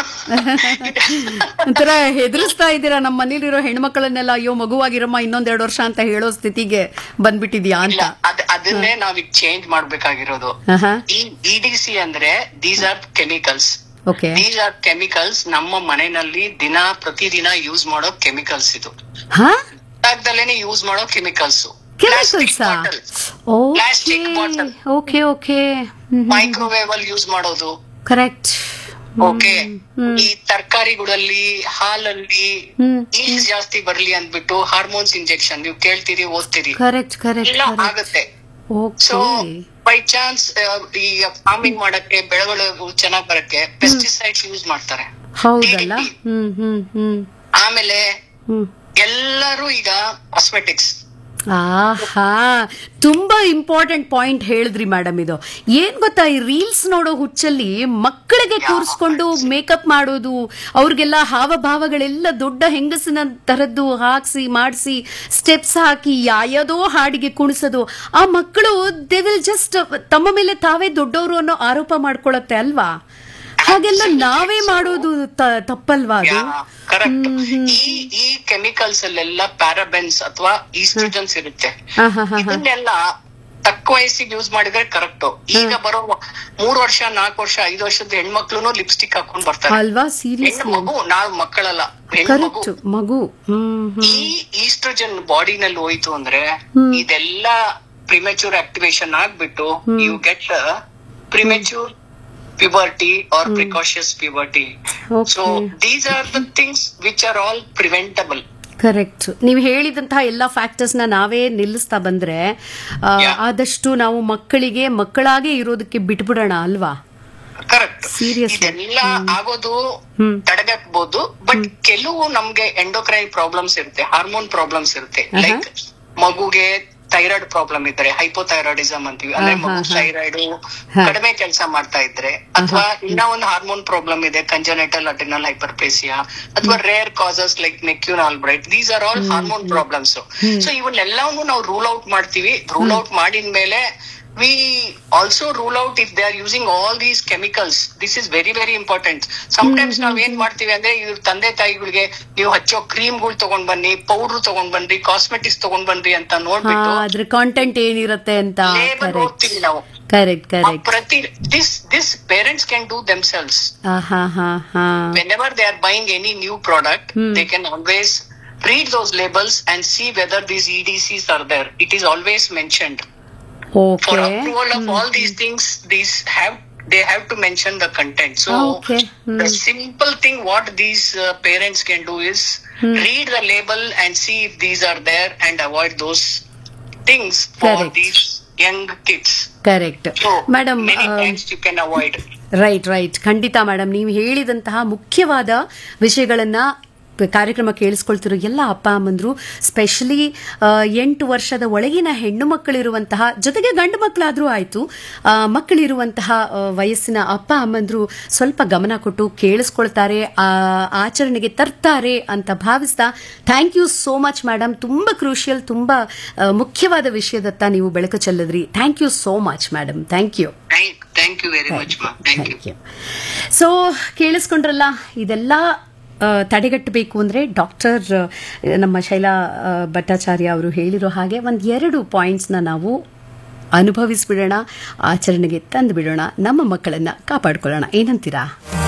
ಒಂಥರ ಹೆದರಿಸ್ತಾ ಇದ್ದೀರಾ ನಮ್ಮ ಮನೇಲಿರೋ ಹೆಣ್ಮಕ್ಳನ್ನೆಲ್ಲ ಅಯ್ಯೋ ಮಗುವಾಗಿರಮ್ಮ ಇನ್ನೊಂದೆರಡು ವರ್ಷ ಅಂತ ಹೇಳೋ ಸ್ಥಿತಿಗೆ ಬಂದ್ಬಿಟ್ಟಿದ್ಯಾ ಅಂತ ಇಲ್ಲ ಅದ್ ಅದನ್ನೇ ನಾವೀಗ ಚೇಂಜ್ ಮಾಡ್ಬೇಕಾಗಿರೋದು ಆಹಾ ಈ ಇ ಡಿ ಸಿ ಅಂದ್ರೆ these are chemicals okay these are chemicals ನಮ್ಮ ಮನೆಯಲ್ಲಿ ದಿನ ಪ್ರತಿದಿನ ಯೂಸ್ ಮಾಡೋ ಕೆಮಿಕಲ್ಸ್ ಇದು ಹಾ ಜಾಗದಲ್ಲೇನೆ ಯೂಸ್ ಮಾಡೋ ಕೆಮಿಕಲ್ಸ್ ಕೆಮಿಕಲ್ಸಾ Plastic bottle. Okay okay microwave ಅಲ್ಲಿ ಯೂಸ್ ಮಾಡೋದು ಕರೆಕ್ಟ್ ಓಕೆ ಈ ತರಕಾರಿಗಳಲ್ಲಿ ಹಾಲಲ್ಲಿ ಹ್ಮ್ ಈಸ್ ಜಾಸ್ತಿ ಬರ್ಲಿ ಅಂದ್ಬಿಟ್ಟು ಹಾರ್ಮೋನ್ಸ್ ಇಂಜೆಕ್ಷನ್ ನೀವು ಕೇಳ್ತೀರಿ ಓದ್ತೀರಿ ಕರೆಕ್ಟ್ ಕರೆಕ್ಟ್ ಎಲ್ಲ ಆಗುತ್ತೆ ಸೊ ಓಕೆ ಬೈ ಚಾನ್ಸ್ ಈ ಫಾರ್ಮಿಂಗ್ ಮಾಡಕ್ಕೆ ಬೆಳೆಗಳು ಚೆನ್ನಾಗ್ ಬರಕ್ಕೆ ಪೆಸ್ಟಿಸೈಡ್ಸ್ ಯೂಸ್ ಮಾಡ್ತಾರೆ ಹೌದಲ್ಲ ಹ್ಮ್ ಹ್ಮ್ ಹ್ಮ್ ಆಮೇಲೆ ಹ್ಮ್ ಎಲ್ಲರೂ ಈಗ ಕಾಸ್ಮೆಟಿಕ್ಸ್ ಆಹಾ ತುಂಬಾ ಇಂಪಾರ್ಟೆಂಟ್ ಪಾಯಿಂಟ್ ಹೇಳಿದ್ರಿ ಮೇಡಮ್ ಇದು ಏನ್ ಗೊತ್ತಾ ಈ ರೀಲ್ಸ್ ನೋಡೋ ಹುಚ್ಚಲ್ಲಿ ಮಕ್ಕಳಿಗೆ ಕೂರಿಸ್ಕೊಂಡು ಮೇಕಪ್ ಮಾಡೋದು ಅವ್ರಿಗೆಲ್ಲ ಹಾವಭಾವಗಳೆಲ್ಲ ದೊಡ್ಡ ಹೆಂಗಸಿನ ತರದ್ದು ಹಾಕ್ಸಿ ಮಾಡಿಸಿ ಸ್ಟೆಪ್ಸ್ ಹಾಕಿ ಯಾಯದೋ ಹಾಡಿಗೆ ಕುಣಿಸೋದು ಆ ಮಕ್ಕಳು ದೇ ವಿಲ್ ಜಸ್ಟ್ ತಮ್ಮ ಮೇಲೆ ತಾವೇ ದೊಡ್ಡವರು ಅನ್ನೋ ಆರೋಪ ಮಾಡ್ಕೊಳತ್ತೆ ಅಲ್ವಾ ಹಾಗೆಲ್ಲ ನಾವೇ ಮಾಡೋದು ತ- ತಪ್ಪಲ್ವಾ ಅದು ಕರೆಕ್ಟ್ ಈ ಈ ಕೆಮಿಕಲ್ಸ್ ಅಲ್ಲೆಲ್ಲ ಪ್ಯಾರಾಬೆನ್ಸ್ ಅಥವಾ ಈಸ್ಟ್ರೋಜನ್ಸ್ ಇರುತ್ತೆ ಹಾ ಹಾ ಹಾ ಇದನ್ನೆಲ್ಲ ತಕ್ಕ ವಯಸ್ಸಿಗೆ ಯೂಸ್ ಮಾಡಿದ್ರೆ ಕರೆಕ್ಟ್ ಈಗ ಬರೋ ಮೂರ್ ವರ್ಷ ನಾಲ್ಕು ವರ್ಷ ಐದು ವರ್ಷದ ಹೆಣ್ಮಕ್ಳು ಲಿಪ್ಸ್ಟಿಕ್ ಹಾಕೊಂಡ್ ಬರ್ತಾರೆ ಅಲ್ವಾ ಹೆಣ್ಣು ಸೀರಿಯಸ್ಲಿ ಮಗು ನಾವ್ ಮಕ್ಕಳಲ್ಲ ಹೆಣ್ಣು ಮಗು ಕರೆಕ್ಟ್ ಮಗು ಹ್ಮ್ ಹ್ಮ್ ಈ ಈಸ್ಟ್ರೋಜನ್ ಬಾಡಿನಲ್ಲಿ ಹೋಯ್ತು ಅಂದ್ರೆ ಇದೆಲ್ಲ ಪ್ರಿಮೆಚೂರ್ ಆಕ್ಟಿವೇಶನ್ ಆಗ್ಬಿಟ್ಟು you get premature puberty or precocious puberty so Okay. These are the things which are all preventable correct ನೀವು ಹೇಳಿದಂತಹ ಎಲ್ಲ ಫ್ಯಾಕ್ಟರ್ಸ್ ನ ನಾವೇ ನಿಲ್ಲಿಸ್ತಾ ಬಂದ್ರೆ ಆ, Yeah. ಆದಷ್ಟು ನಾವು ಮಕ್ಕಳಿಗೆ ಮಕ್ಕಳಾಗೆ ಇರೋದಕ್ಕೆ ಬಿಟ್ಬಿಡೋಣ ಅಲ್ವಾ ಕರೆಕ್ಟ್ Seriously. ಇದೆಲ್ಲ ಆಗೋದು ಹ್ಮ್. ತಡೆಗಟ್ಟಬಹುದು ಬಟ್ ಕೆಲವು ನಮ್ಗೆ ಎಂಡೋಕ್ರೈನ್ ಪ್ರಾಬ್ಲಮ್ಸ್ ಇರುತ್ತೆ ಹಾರ್ಮೋನ್ ಪ್ರಾಬ್ಲಮ್ಸ್ ಇರುತ್ತೆ ಆಹಾ. ಲೈಕ್ ಮಗುಗೆ ಥೈರಾಯ್ಡ್ ಪ್ರಾಬ್ಲಮ್ ಇದ್ರೆ ಹೈಪೋಥೈರಾಯ್ಡಿಸಮ್ ಅಂತೀವಿ ಅಂದ್ರೆ ಆಹಾ, ಮಗು ಆಹಾ. ಥೈರಾಯ್ಡ್ ಹಾ. ಕಡಿಮೆ ಕೆಲಸ ಮಾಡ್ತಾ ಇದ್ರೆ ಅಥವಾ ಇನ್ನ ಒಂದು ಹಾರ್ಮೋನ್ ಪ್ರಾಬ್ಲಮ್ ಇದೆ ಕಂಜನೆಟಲ್ ಅಡ್ರಿನಲ್ ಹೈಪರ್ಪ್ಲೇಸಿಯಾ ಅಥವಾ rare causes like McCune Albright these are all hormone problems so ಇವನ್ನೆಲ್ಲವನ್ನು ನಾವು ರೂಲ್ ಔಟ್ ಮಾಡ್ತೀವಿ ರೂಲ್ ಔಟ್ ಮಾಡಿದ ಮೇಲೆ we also rule out if they are using all these chemicals this is very very important times ನಾವ್ ಏನ್ ಮಾಡ್ತೀವಿ ಅಂದ್ರೆ ಇವ್ರ ತಂದೆ ತಾಯಿಗಳಿಗೆ ನೀವು ಹಚ್ಚೋ ಕ್ರೀಮ್ಗಳು ತಗೊಂಡ್ ಬನ್ನಿ ಪೌಡರ್ ತಗೊಂಡ್ ಬನ್ನಿ ಕಾಸ್ಮೆಟಿಕ್ಸ್ ತಗೊಂಡ್ ಬನ್ನಿ ಅಂತ ಹಾ ನೋಡ್ಬಿಟ್ಟು ಅದ್ರ ಕಾಂಟೆಂಟ್ ಏನಿರುತ್ತೆ ಅಂತ ಲೇಬಲ್ ಕರೆಕ್ಟ್ ಓದ್ತೀವಿ ನಾವು ಕರೆಕ್ಟ್ ಆ ಕರೆಕ್ಟ್ ಪ್ರತಿ this this parents can do themselves ಹಾ ಹಾ ಹಾ whenever they are buying any new product, Hmm. they can always read those labels and see whether these EDCs are there. It is always mentioned. For okay approval of all these things, these have they have to mention the content. So Okay. Hmm. the simple thing what these uh, parents can do is read the label and see if these are there and avoid those things for Correct. these young kids. Correct So madam many times you can avoid. Right right ಖಂಡಿತ madam ನೀವು ಹೇಳಿದಂತಹ ಮುಖ್ಯವಾದ ವಿಷಯಗಳನ್ನ ಪ- ಕಾರ್ಯಕ್ರಮ ಕೇಳಿಸ್ಕೊಳ್ತಿರೋ ಎಲ್ಲ ಅಪ್ಪ ಅಮ್ಮಂದ್ರು specially ಎಂಟು ವರ್ಷದ ಒಳಗಿನ ಹೆಣ್ಣು ಮಕ್ಕಳಿರುವಂತಹ ಜೊತೆಗೆ ಗಂಡು ಮಕ್ಕಳಾದ್ರೂ ಆಯ್ತು ಆ, ಮಕ್ಕಳಿರುವಂತಹ ಆ, ವಯಸ್ಸಿನ ಅಪ್ಪ ಅಮ್ಮಂದ್ರು ಸ್ವಲ್ಪ ಗಮನ ಕೊಟ್ಟು ಕೇಳಿಸ್ಕೊಳ್ತಾರೆ ಆ, ಆಚರಣೆಗೆ ತರ್ತಾರೆ ಅಂತ ಭಾವಿಸ್ತಾ thank you so much madam ತುಂಬಾ ಕ್ರೂಷಿಯಲ್ ತುಂಬಾ ಆ, ಮುಖ್ಯವಾದ ವಿಷಯದತ್ತ ನೀವು ಬೆಳಕು ಚೆಲ್ಲಿದ್ರಿ thank you so much madam thank you Thank, thank you very much, ma'am. Thank you. Thank you so ಕೇಳಿಸ್ಕೊಂಡ್ರಲ್ಲ ಇದೆಲ್ಲ ಆ, ತಡೆಗಟ್ಟಬೇಕು ಅಂದರೆ ಡಾಕ್ಟರ್ ಆ, ನಮ್ಮ ಶೈಲಾ ಆ, ಭಟ್ಟಾಚಾರ್ಯ ಅವರು ಹೇಳಿರೋ ಹಾಗೆ ಒಂದು ಎರಡು ಪಾಯಿಂಟ್ಸ್ನ ನಾವು ಅನುಭವಿಸ್ಬಿಡೋಣ ಆಚರಣೆಗೆ ತಂದು ಬಿಡೋಣ ನಮ್ಮ ಮಕ್ಕಳನ್ನ ಕಾಪಾಡ್ಕೊಳ್ಳೋಣ ಏನಂತೀರಾ